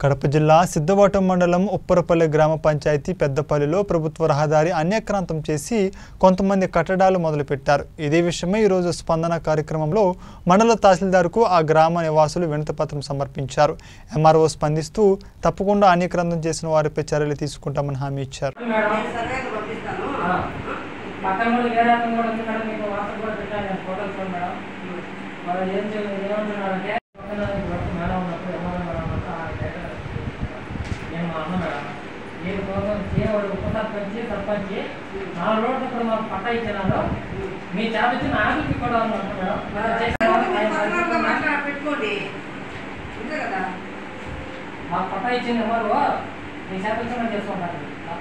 కడప జిల్లా సిద్ధవటం మండలం ఉప్పరపల్లి గ్రామ పంచాయతీ పెద్దపల్లిలో ప్రభుత్వ రహదారి అన్యక్రాంతం చేసి కొంతమంది కట్టడాలు మొదలుపెట్టారు ఇదే విషయమై ఈరోజు స్పందన కార్యక్రమంలో మండల తహసీల్దార్కు ఆ గ్రామ నివాసులు వినతిపత్రం సమర్పించారు ఎంఆర్ఓ స్పందిస్తూ తప్పకుండా అన్యక్రాంతం చేసిన వారిపై చర్యలు తీసుకుంటామని హామీ ఇచ్చారు ఆ. పక్కన కూడా వేరే అతను కూడా ఉంది మేడం మీకు వాట్సాప్ కూడా పెట్టాను నేను ఫోటోస్ కూడా మేడం మరి ఏం చే- ఏమంటున్నారంటే పక్కన ఇప్పుడు మేడం ఉన్నప్పుడు ఎంఆర్ఓ మేడం ఉన్నప్పుడు ఆ డేటా నేను మా అన్న మేడం మీరు కోసం చేయవాడు ఉప సర్పంచ్ సర్పంచ్ నాలుగు రోడ్లు ఇప్పుడు మాకు పట్టా ఇచ్చినారు మీ చేత ఇచ్చిన ఆఫీస్కి కూడా ఉన్నట్టు మేడం మీరు చేసిన వాళ్ళకి ఆయన పరిస్థితి పెట్టుకోండి అంతే కదా మాకు పట్టా ఇచ్చింది ఎవరు మీ చేత ఇచ్చిన చేసుకుంటారు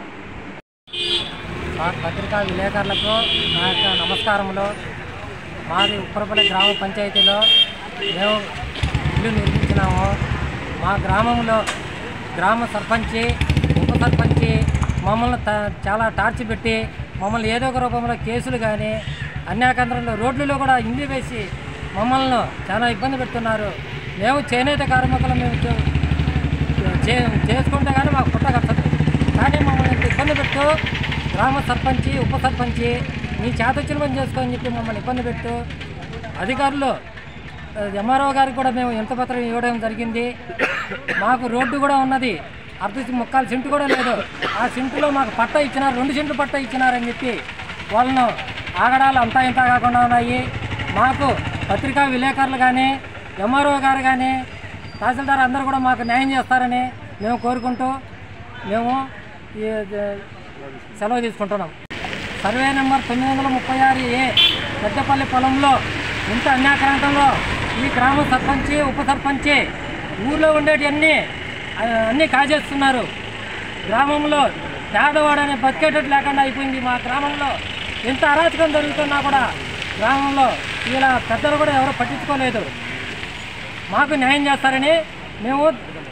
పత్రికా విలేకరులకు నా యొక్క నమస్కారములు మాది ఉప్పరపల్లి గ్రామ పంచాయతీలో మేము ఇల్లు నిర్మించినాము మా గ్రామంలో గ్రామ సర్పంచి ఉప సర్పంచి మమ్మల్ని త- చాలా టార్చ్ పెట్టి మమ్మల్ని ఏదో ఒక రూపంలో కేసులు కానీ అన్యాకేంద్రంలో రోడ్లలో కూడా ఇండి వేసి మమ్మల్ని చాలా ఇబ్బంది పెడుతున్నారు మేము చేనేత కార్మికులు మేము చే- చే- చేసుకుంటే కానీ మాకు పుట్ట కట్టదు కానీ మమ్మల్ని ఇంత ఇబ్బంది పెట్టు గ్రామ సర్పంచి ఉప సర్పంచి మీ చేత వచ్చిన పని చేసుకోని చెప్పి మమ్మల్ని ఇబ్బంది పెట్టు అధికారులు ఎంఆర్ఓ గారికి కూడా మేము ఎంత పత్రం ఇవ్వడం జరిగింది మాకు రోడ్డు కూడా ఉన్నది అర్ధ ముక్కాలు సెంటు కూడా లేదు ఆ సెంటులో మాకు పట్ట ఇచ్చినారు రెండు సెంట్లు పట్ట ఇచ్చినారని చెప్పి వాళ్ళను ఆగడాలు అంతా ఇంత కాకుండా ఉన్నాయి మాకు పత్రికా విలేకరులు కానీ ఎంఆర్ఓ గారు కానీ తహసీల్దార్ అందరూ కూడా మాకు న్యాయం చేస్తారని మేము కోరుకుంటూ మేము ఈ ద- సెలవు తీసుకుంటున్నాం సర్వే నెంబర్ తొమ్మిది వందల ముప్పై ఆరు ఏ పెద్దపల్లి పొలంలో ఇంత అన్యాక్రాంతంలో ఈ గ్రామ సర్పంచి ఉప సర్పంచి ఊర్లో ఉండేటివన్నీ ఆ, అన్నీ కాజేస్తున్నారు గ్రామంలో పేదవాడని బతికేటట్టు లేకుండా అయిపోయింది మా గ్రామంలో ఎంత అరాచకం జరుగుతున్నా కూడా గ్రామంలో ఇలా పెద్దలు కూడా ఎవరు పట్టించుకోలేదు మాకు న్యాయం చేస్తారని మేము